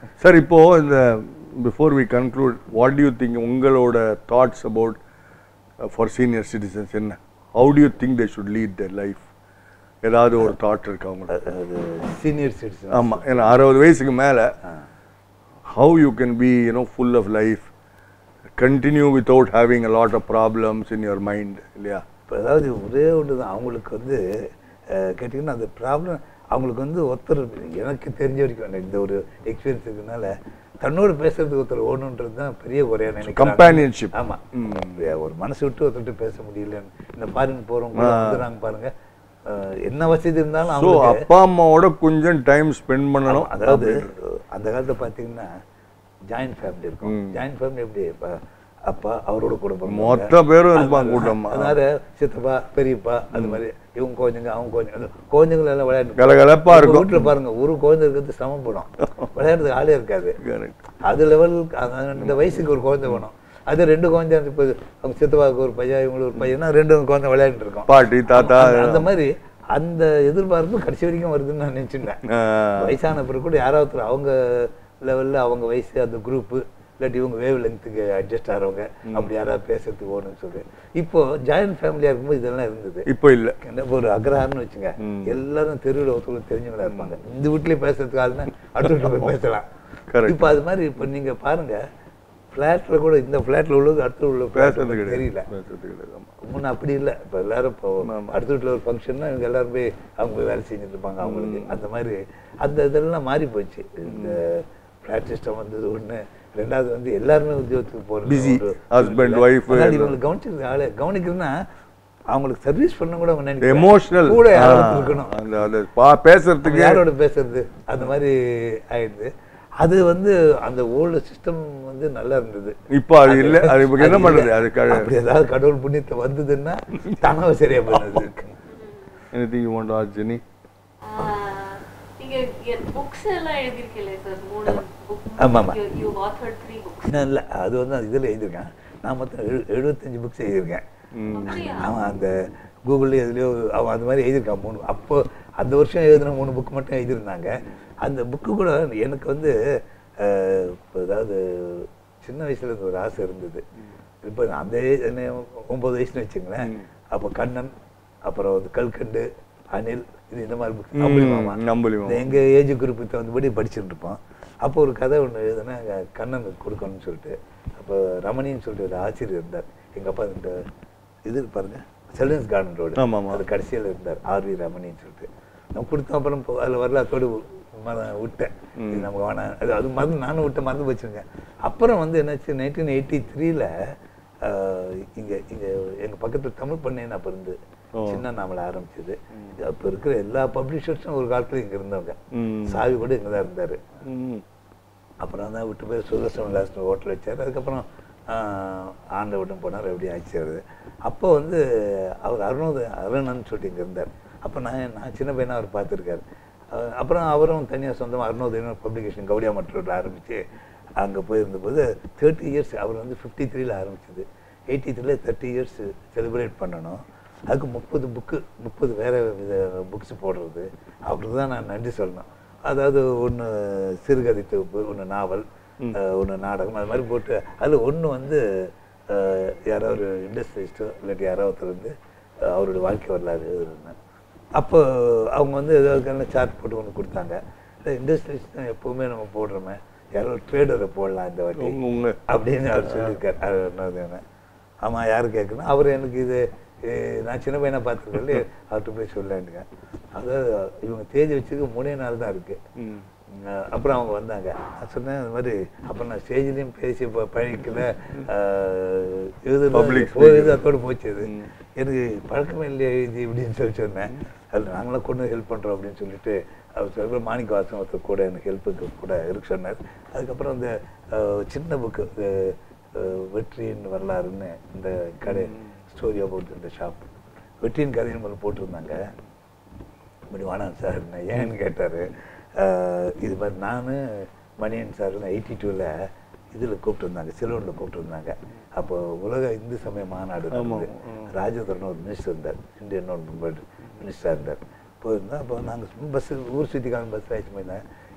Sir இப்போ இந்த before we conclude what do you think உங்களோட thoughts about for senior citizens என்ன how do you think they should lead their life ஏதாவது ஒரு thought இருக்கா உங்களுக்கு அது சீனியர் சிட்டிசன் ஆமா ஏன்னா அறுபது வயசுக்கு மேல how you can be you know full of life continue without having a lot of problems in your mind இல்லையா இப்போ அதாவது ஒரே ஒன்று தான் அவங்களுக்கு வந்து அஹ், கேட்டிங்கன்னா அந்த ப்ராப்ளம் அவங்களுக்கு வந்து ஒருத்தர் எனக்கு தெரிஞ்ச வரைக்கும் எனக்கு இந்த ஒரு எக்ஸ்பீரியன்ஸ் இருக்கனால தன்னோடு பேசுறதுக்கு ஒருத்தர் ஓடணுன்றது தான் பெரிய குறையா நினைக்கிறேன் companionship. ஆமா ஒரு மனசு விட்டு ஒருத்தர்கிட்ட பேச முடியலன்னு இந்த பாருங்க போறவங்க வந்துடுறாங்க பாருங்க அஹ், என்ன வசதி இருந்தாலும் ஸோ அவங்களுக்கு அப்பா அம்மாவோட கொஞ்சம் டைம் ஸ்பெண்ட் பண்ணணும் அதாவது அந்த காலத்துல பார்த்தீங்கன்னா ஜாயின்ட் ஃபேமிலி இருக்கும் ஜாயின்ட் ஃபேமிலி எப்படி இப்ப அப்பா அவரோட கூட பிறந்தவங்க. மொத்த பேரும் இருப்பாங்க கூட்டமா அதனால சித்தப்பா பெரியப்பா அது மாதிரி இவங்க கோஞ்சங்க அவங்க கோஞ்சங்க கோஞ்சங்கள் எல்லாம் விளையாட்டு கலகலப்பா இருக்கும். வீட்டுல பாருங்க ஒரு குழந்தை இருக்கிறது சிரமப்படும் விளையாடுறதுக்கு ஆளே இருக்காது Correct. அது லெவல் இந்த வயசுக்கு ஒரு குழந்தை வேணும் அது ரெண்டு குழந்தை இப்போ அவங்க சித்தப்பாவுக்கு ஒரு பையன் இவங்களுக்கு ஒரு பையனா ரெண்டு குழந்தை விளையாண்டு இருக்கோம் பாட்டி தாத்தா அந்த- அந்த மாதிரி அந்த எதிர்பார்ப்பு கடைசி வரைக்கும் வருதுன்னு நான் நினைச்சிருந்தேன் ஆஹ், வயசான பிறகு கூட யாராவது ஒருத்தர் அவங்க லெவல்ல அவங்க வயசு அந்த குரூப்பு இல்லாட்டி இவங்க வேவ் லெங்க்த்துக்கு அட்ஜஸ்ட் ஆகிறவங்க அப்படி யாராவது பேசுறதுக்கு ஓணும்னு சொல்லி இப்போ ஜாயின்ட் ஃபேமிலியா இருக்கும்போது இதெல்லாம் இருந்தது இப்போ இல்ல என்ன இப்போ ஒரு அக்ரஹாரம்னு வச்சுங்க எல்லாரும் தெருவில் ஒருத்தவங்க தெரிஞ்சவங்களா இருப்பாங்க இந்த வீட்லயே பேசுறதுக்கு ஆளுன்னா அடுத்த வீட்டுல போய் பேசலாம் Correct. இப்போ அது மாதிரி இப்போ நீங்க பாருங்க ஃப்ளாட்ல கூட இந்த ஃப்ளாட்ல உள்ளது அடுத்த உள்ள flat பேசுறது உங்களுக்கு கிடையாது தெரியல பேசுறது கிடையாது ஆமா. முன்ன அப்படி இல்லை இப்போ எல்லாரும் இப்போ அடுத்த வீட்டில் ஒரு ஃபங்க்ஷன்னா இவங்க எல்லாரும் போய் அவங்க போய் வேலை செஞ்சுட்டு இருப்பாங்க அவங்களுக்கு அந்த மாதிரி அந்த இதெல்லாம் மாறி போச்சு இந்த ஃப்ளாட் சிஸ்டம் வந்தது ஒன்று ரெண்டாவது வந்து எல்லாருமே உத்தியோகத்துக்கு போகிறது Busy. Husband, wife, இவங்களுக்கு கவனிச்சிருக்கு ஆளு கவனிக்கிறதுனா அவங்களுக்கு சர்வீஸ் பண்ண கூட அவங்க நினைக்கிறாங்க. எமோஷனல் கூட யாராவது இருக்கணும் அந்த அந்த பா- பேசுறதுக்கு யாரோட பேசுறது அந்த மாதிரி ஆயிடுது அது வந்து அந்த ஓல்டு சிஸ்டம் வந்து நல்லா இருந்தது இப்போ அது இல்ல அது இப்போ என்ன அது பண்றது இல்ல. அது க- அப்படி ஏதாவது கடவுள் புண்ணியத்தை வந்ததுன்னா தானாக சரியா போனது anything you want to ask Jenny ஆஹ் நீங்க புக்ஸ் எல்லாம் எழுதிருக்கீங்களே சார் மூணு புக் ஆமா, ஆமா. யூ ஆத்தர்ட் த்ரீ புக்ஸ் இன்னும் இல்லை அது வந்து இதில் எழுதியிருக்கேன் நான் மொத்தம் எழு எழுபத்தஞ்சு புக்ஸ் எழுதியிருக்கேன் அப்படியா அவன் அந்த கூகுள்ல எதுலையோ அவன் அந்த மாதிரி எழுதியிருக்கான் மூணு அப்போ அந்த வருஷம் எழுதின மூணு புக் மட்டும் எழுதியிருந்தாங்க அந்த புக்கு கூட எனக்கு வந்து அஹ், இப்ப அதாவது சின்ன வயசுல இருந்து ஒரு ஆசை இருந்தது இப்போ அந்த ஏ- என்ன ஒன்பது வயசுன்னு வச்சுங்களேன் அப்போ கண்ணன் அப்புறம் வந்து கல்கண்டு அனில் இது இந்த மாதிரி புக்ஸ் ம், அம்புலி மாமா அம்புலி மாமா. இந்த எங்க ஏஜ் குரூப்புக்கு தகுந்தபடி படிச்சுட்டு இருப்போம் அப்போ ஒரு கதை ஒன்று எழுதுனா கண்ணனுக்கு கொடுக்கணும்னு சொல்லிட்டு அப்போ ரமணின்னு சொல்லிட்டு ஒரு ஆசிரியர் இருந்தார் எங்க அப்பா இந்த இது பாருங்க செல்வன்ஸ் கார்டன் ரோடு ஆமா, ஆமா. அது கடைசியில் இருந்தார் ஆர்வி ரமணின்னு சொல்லிட்டு நான் கொடுத்தோம் அப்புறம் போ- அதுல வரலாற்றோடு மற- விட்டேன் இது நமக்கு வேணாம் அது அது மறந்து நானும் விட்டு மறந்து வச்சிருக்கேன் அப்புறம் வந்து என்னாச்சு நைன்டீன் எயிட்டி த்ரீல இங்க இங்க எங்க பக்கத்துல தமிழ் பண்ணேன்னு அப்ப இருந்து சின்ன நாமள ஆரம்பிச்சது இது அப்ப இருக்கிற எல்லா பப்ளிஷர்ஸும் ஒரு காலத்துல இங்க இருந்தவங்க ம். சாவி கூட இங்க தான் இருந்தாரு ம். அப்புறம் தான் விட்டு போய் சுதர்சன விலாஸ் ஹோட்டல் வச்சார் அதுக்கப்புறம் ஆண்ட விட்டும் போனார் எப்படி ஆச்சு அவரு அப்போ வந்து அவர் அருணோத அருணன் சொல்லிட்டு இங்கே இருந்தார் அப்போ நான் நான் சின்ன பையனா அவர் பார்த்துருக்காரு அஹ் அப்புறம் அவரும் தனியாக சொந்தமாக அருணோதயம் பப்ளிகேஷன் கவுடியா மற்றோட ஆரம்பித்து அங்கே போயிருந்தபோது தேர்ட்டி இயர்ஸ் அவர் வந்து ஃபிஃப்டி த்ரீல ஆரம்பிச்சது எயிட்டி த்ரீல தேர்ட்டி இயர்ஸ் செலிப்ரேட் பண்ணணும் அதுக்கு முப்பது புக்கு முப்பது வேற வித புக்ஸ் போடுறது அவருக்கு தான் நான் நன்றி சொல்லணும் அதாவது ஒன்று சிறுகதை தொகுப்பு ஒன்று நாவல் ஒன்று நாடகம் அது மாதிரி போட்டு அதில் ஒன்று வந்து அஹ், யாரோ ஒரு இண்டஸ்ட்ரியலிஸ்ட்டோ இல்லாட்டி யாரோ ஒருத்தர் வந்து அஹ், அவருடைய வாழ்க்கை வரலாறு எழுதுறேன் அப்போ அவங்க வந்து ஏதாவது சார்ட் போட்டு ஒன்று கொடுத்தாங்க இல்லை இண்டஸ்ட்ரியலிஸ்ட் தான் எப்போவுமே நம்ம போடுறோமே யாரோ ஒரு ட்ரேடரை போடலாம் இந்த வாட்டி உங்க உங்க அப்படின்னு அவர் சொல்லியிருக்காரு அது என்னது என்ன ஆமாம் யார் கேட்கணும் அவர் எனக்கு இது eh, நான் சின்ன பையனை பார்த்துருக்கேன் அவர்கிட்ட போய் சொல்லலான்னுங்க அதாவது இவங்க தேதி வச்சுக்க மூணே நாள் தான் இருக்கு ம். அஹ் அப்புறம் அவங்க வந்தாங்க நான் சொன்னேன் இந்த மாதிரி அப்போ நான் ஸ்டேஜ்லேயும் பேசி ப- பழகிக்கல அஹ், எழுதுறது Public போய் இது அதோட போச்சு அது எனக்கு பழக்கமே இல்லையே இது இப்படின்னு சொல்லி சொன்னேன் அதில் நாங்களாம் கொண்டு ஹெல்ப் பண்ணுறோம் அப்படின்னு சொல்லிட்டு அவர் சொல்கிற மாணிக்க வாசன் ஒருத்தர் கூட எனக்கு ஹெல்ப்புக்கு கூட இருக்கு சொன்னார் அதுக்கப்புறம் இந்த அஹ், சின்ன புக்கு வெற்றியின் வரலாறுன்னு இந்த கடை ஸ்டோரி அபவுட் இந்த ஷாப் வெற்றியின் கதைன்னு முதல்ல போட்டிருந்தாங்க இப்படி வேணாம் சார் நான் ஏன்னு கேட்டார் இது மாதிரி நான் மணியன் சார் எயிட்டி டூவில் இதில் கூப்பிட்டுருந்தாங்க சிலோனில் கூப்பிட்டுருந்தாங்க அப்போ உலக இந்து சமய மாநாடு நடந்தது ராஜேந்திரன் ஒரு மினிஸ்டர் இருந்தார் இந்தியன் மினிஸ்டராக இருந்தார் போயிருந்தோம் அப்போ நாங்கள் பஸ்ஸு ஊர் சுற்றி காலம் பஸ் ஆயிடுச்சு போயிருந்தேன்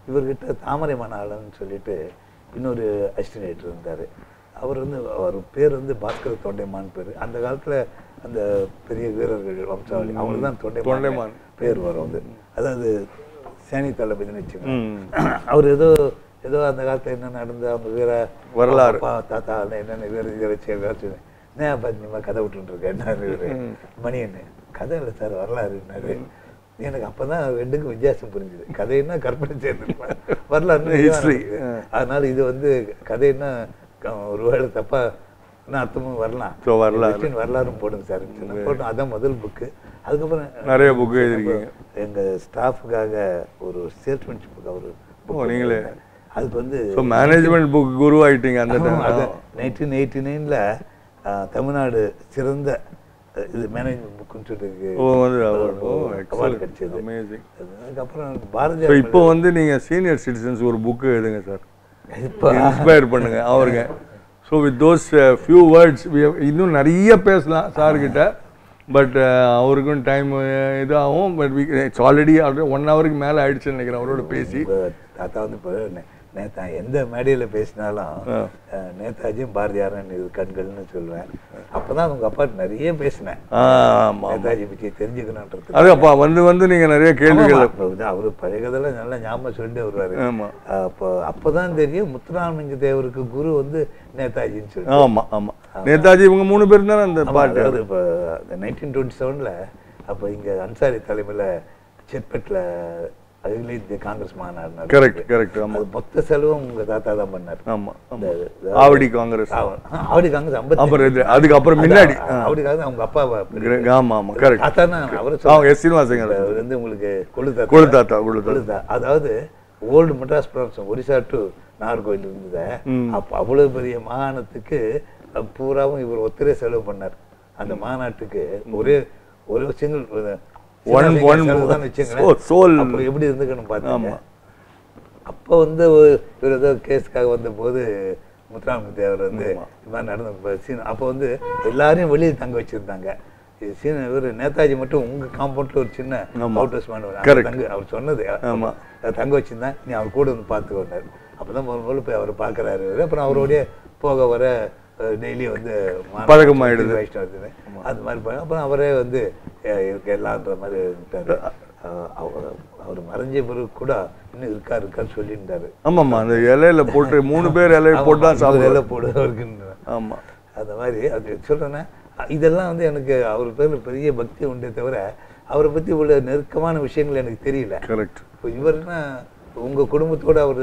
இவர்கிட்ட தாமரை மணாளன் சொல்லிட்டு இன்னொரு அசிஸ்டன்ட் இருந்தார் அவர் வந்து அவர் பேர் வந்து பாஸ்கர தொண்டைமான் பேர் அந்த காலத்தில் அந்த பெரிய வீரர்கள் வம்சாவளி அவங்களுக்கு தான் தொண்டைமான் தொண்டைமான். பேர் வரும் வந்து அதாவது சேனி தளபதினு வச்சுக்கோங்க ம். அவர் ஏதோ ஏதோ அந்த காலத்துல என்ன நடந்த அவங்க வீர வரலாறு. அப்பா தாத்தா எல்லாம் என்னென்ன வீர இதை வச்சு ஏதாச்சும் என்ன பாத்தீங்களா கதை விட்டுட்டு இருக்கேன் இவரு மணியன்னு கதை இல்லை சார் வரலாறுன்னாரு எனக்கு அப்பதான் ரெண்டுக்கும் வித்தியாசம் புரிஞ்சுது கதைன்னா கற்பனை செய்திருப்பேன் வரலாறு History. அதனால இது வந்து கதைன்னா க- ஒருவேளை தப்பா என்ன அர்த்தமும் வரலாம் So, வரலாறு. வெஸ்டர்ன் வரலாறும் போடுங்க சார் போட்டோம் அதான் முதல் புக்கு அதுக்கப்புறம் நிறைய book எழுதிருக்கீங்க. எங்க ஸ்டாஃபுக்காக ஒரு சேல்ஸ்மேன்ஷிப்புக்கு ஒரு book ஓ, நீங்களே. எழுதினேன். அதுக்கு வந்து ஸோ மேனேஜ்மெண்ட் புக் குரு ஆயிட்டீங்க அந்த டைம் நைன்டீன் எயிட்டி நைனில் தமிழ்நாடு சிறந்த அஹ், இது மேனேஜ்மெண்ட் புக்குன்னு சொல்லிட்டு ஓ வந்து award. ஓ அவார்டு எக்ஸலன்ட் கிடைச்சது அமேசிங் அதுக்கப்புறம் ஸோ பாரதியார் இப்போ வந்து நீங்கள் சீனியர் சிட்டிசன்ஸ் ஒரு புக்கு எழுதுங்க சார் இப்போ இன்ஸ்பயர் பண்ணுங்க அவருங்க so with those few words இன்னும் நிறைய பேசலாம் சார்கிட்ட பட் அவருக்கும் டைம் இதாகும் பட் இட்ஸ் ஆல்ரெடி ஒன் ஹவருக்கு மேலே ஆயிடுச்சுன்னு நினைக்கிறேன் அவரோட பேசி உங்க தாத்தா வந்து இப்போ நே- நேத்தா எந்த மேடையில் பேசினாலும் ஆ. அஹ், நேதாஜியும் பாரதியாரன் இது கண்கள்னு சொல்லுவேன் அப்பதான் உங்க அப்பா நிறைய பேசினேன் ஆமாம் நேதாஜி பற்றி தெரிஞ்சுக்கணுன்றது அது அப்பா வந்து வந்து நீங்கள் நிறைய கேள்விகள் அவரு பழைய கதையெல்லாம் நல்லா ஞாபகம் சொல்லிட்டு வருவாரு ஆமாம் அப்போ அப்பதான் தெரியும் முத்துராமலிங்க தேவருக்கு குரு வந்து நேதாஜின்னு சொல்லி ஆமாம் ஆமாம் நேதாஜி இவங்க மூணு பேர் தானே அந்த ஆமா, பாட்டு அதாவது இப்போ நைன்டீன் டுவெண்ட்டி செவனில் அப்போ இங்கே அன்சாரி தலைமையில் செட்பெட்டில் அகில இந்திய காங்கிரஸ் மாநாடு நடந்தது. கரெக்ட் கரெக்ட் ஆமாம் அது மொத்த செலவும் உங்க தாத்தா தான் பண்ணார் ஆமாம் ஆமாம் இந்த- ஆவடி காங்கிரஸ் ஆவடி காங்கிரஸ் ஐம்பத்தி அப்புறம் இது அதுக்கப்புறம் முன்னாடி ஆ. ஆவடி காங்கிரஸ் அவங்க அப்பா ஆமாம் ஆமாம் கரெக்ட் தாத்தா தான் அவர் அவங்க எஸ் சீனிவாசங்க அவர் வந்து உங்களுக்கு கொழு தாத்தா கொழு தாத்தா கொழு தாத்தா கொழுதா அதாவது ஓல்டு மெட்ராஸ் ப்ரான்ஸ் ஒரிசா டு நாகர்கோவில் இருந்தது அப்போ அவ்வளவு பெரிய மாகாணத்துக்கு அஹ், பூராவும் இவர் ஒத்தரே செலவு பண்ணார் அந்த மாநாட்டுக்கு ஒரே ஒரு single One- one- so- soul. அப்போ எப்படி இருந்துக்கணும் பாத்தீங்க ஆமா. அப்போ வந்து ஒரு- இவர் ஏதோ கேஸ்க்காக வந்தபோது முத்துராமலிங்க தேவர் வந்து இது மாதிரி நடந்த ப- சீன் அப்போ வந்து எல்லாரையும் வெளியே தங்க வச்சிருந்தாங்க இது சீன் இவர் நேதாஜி மட்டும் உங்க காம்பவுண்ட்ல ஒரு சின்ன ஆமா. அவுட் ஹவுஸ் மாதிரி Correct. தங்க அவர் சொன்னது ஆமா. அதை தங்க வச்சிருந்தேன் நீ அவர் கூட வந்து பார்த்துக்கோண்டார் அப்பதான் முதல் முதல்ல போய் அவர் பார்க்கறாரு இவரு. அப்புறம் அவரோடய போக வர டெய்லி வந்து மாநாடு பழக்கமாயிடுது. வைஷ்ணவத்துல. அது மாதிரி பண்ண அப்புறம் அவரே வந்து அஹ், இவருக்கு எல்லான்ற மாதிரி இருந்துட்டாரு அஹ், அவர் அவர் மறைஞ்ச பிறகு கூட இன்னும் இருக்கா இருக்கான்னு சொல்லியிருந்தாரு ஆமாம்மா அந்த இலையில போட்டு மூணு பேர் இலையில போட்டு தான் ஆமா, சாப்பிடுவேன் இலை போடு அவருக்குன்னு ஆமாம் அந்த மாதிரி அது சொல்றேன்னா அ- இதெல்லாம் வந்து எனக்கு அவர் பேர்ல பெரிய பக்தி உண்டே தவிர அவரை பத்தி உள்ள நெருக்கமான விஷயங்கள் எனக்கு தெரியல கரெக்ட் இப்போ இவர்னா உங்க குடும்பத்தோட அவர்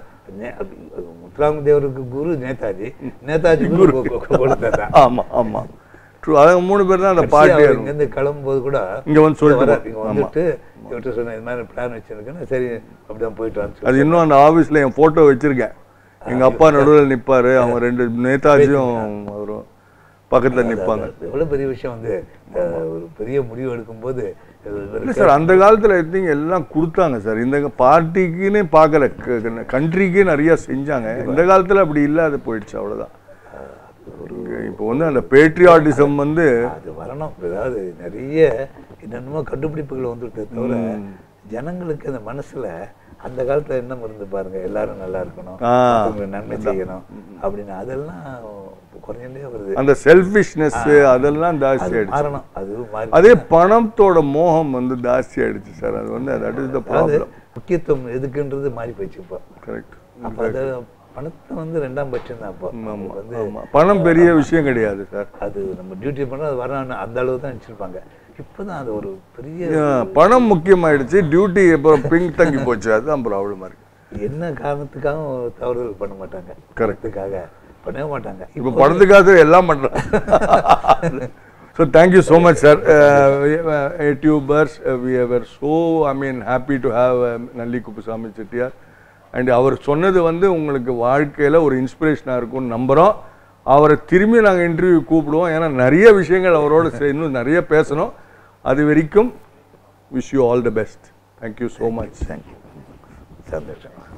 முத்துராம தேவருக்கு குரு நேதாஜி நேதாஜி குரு கொ- கொ- கொடுத்தாத்தா ஆமா ஆமா ட்ரூ அவங்க மூணு பேர் தான் அந்த கடைசியா பாட்டு அவர் இங்கேருந்து கிளம்பும்போது கூட இங்க வந்து சொல்லிட்டு வரார். போ. இங்க ஆமா. வந்துட்டு இவர்கிட்ட சொன்ன இது மாதிரி பிளான் வச்சிருக்கேன்னு சரி அப்படிதான் போயிட்டு வான்னு சொல்லி அது இன்னும் அந்த ஆபீஸ்ல என் போட்டோ வச்சிருக்கேன் எங்க அப்பா நடுவில் நிப்பாரு அவங்க ரெண்டு நேதாஜியும் அவரும் பக்கத்துல நிப்பாங்க எவ்வளவு பெரிய விஷயம் வந்து அஹ், ஒரு பெரிய முடிவு எடுக்கும்போது இவர் இல்லை சார் அந்த காலத்துல ஐ திங்க் எல்லாம் கொடுத்தாங்க சார் இந்த பார்ட்டிக்குன்னே பார்க்கல கண்ட்ரிக்கே நிறைய செஞ்சாங்க இந்த காலத்துல அப்படி இல்லாத போயிடுச்சு அவ்வளவுதான் இப்போ வந்து அந்த பேட்ரியாட்டிசம் வந்து அது வரணும் அதாவது நிறைய என்னென்னமோ கண்டுபிடிப்புகள் வந்துட்டு தவிர ஜனங்களுக்கு அந்த மனசுல அந்த காலத்துல என்ன இருந்து பாருங்க எல்லாரும் நல்லா இருக்கணும் ஆ. மத்தவங்களுக்கு நன்மை செய்யணும் அப்படின்னு அதெல்லாம் குறைஞ்சுட்டே வருது அந்த செல்ஃபிஷ்னஸ் அதெல்லாம் ஜாஸ்தி அது ஆயிடுச்சு மாறணும் அது மாறி அதே பணத்தோட மோகம் வந்து ஜாஸ்தி ஆயிடுச்சு சார் அது வந்து தட் இஸ் த அதாவது ப்ராப்ளம் முக்கியத்துவம் எதுக்குன்றது மாறி போயிடுச்சு இப்போ கரெக்ட் அப்போ அது பணத்தை வந்து ரெண்டாம் பட்சம் தான் அப்போ ஆமா அது வந்து ஆமா பணம் பெரிய விஷயம் கிடையாது சார் அது நம்ம டியூட்டி பண்ணா அது வரணும் அந்த அளவு தான் வச்சிருப்பாங்க இப்போதான் அது ஒரு பெரிய பணம் முக்கியமாயிடுச்சு டியூட்டி அப்புறம் பிங்க் தங்கி போச்சு அதுதான் ப்ராப்ளமா இருக்கு என்ன காரணத்துக்காகவும் தவறுதல் பண்ண மாட்டாங்க கரெக்டுக்காக பண்ணவே மாட்டாங்க இப்போ பணத்துக்காக எல்லாம் பண்றாங்க so thank you so much sir tubers we are so I mean happy to have Nalli Kuppusamy Chettiar and அவர் சொன்னது வந்து உங்களுக்கு வாழ்க்கையில் ஒரு இன்ஸ்பிரேஷனாக இருக்கும்னு நம்புகிறோம் அவரை திரும்பி நாங்கள் இன்டர்வியூ கூப்பிடுவோம் ஏன்னா நிறைய விஷயங்கள் அவரோட சே- இன்னும் நிறைய பேசணும் அது வரைக்கும் wish you all the best thank you so much thank you சந்தோஷம்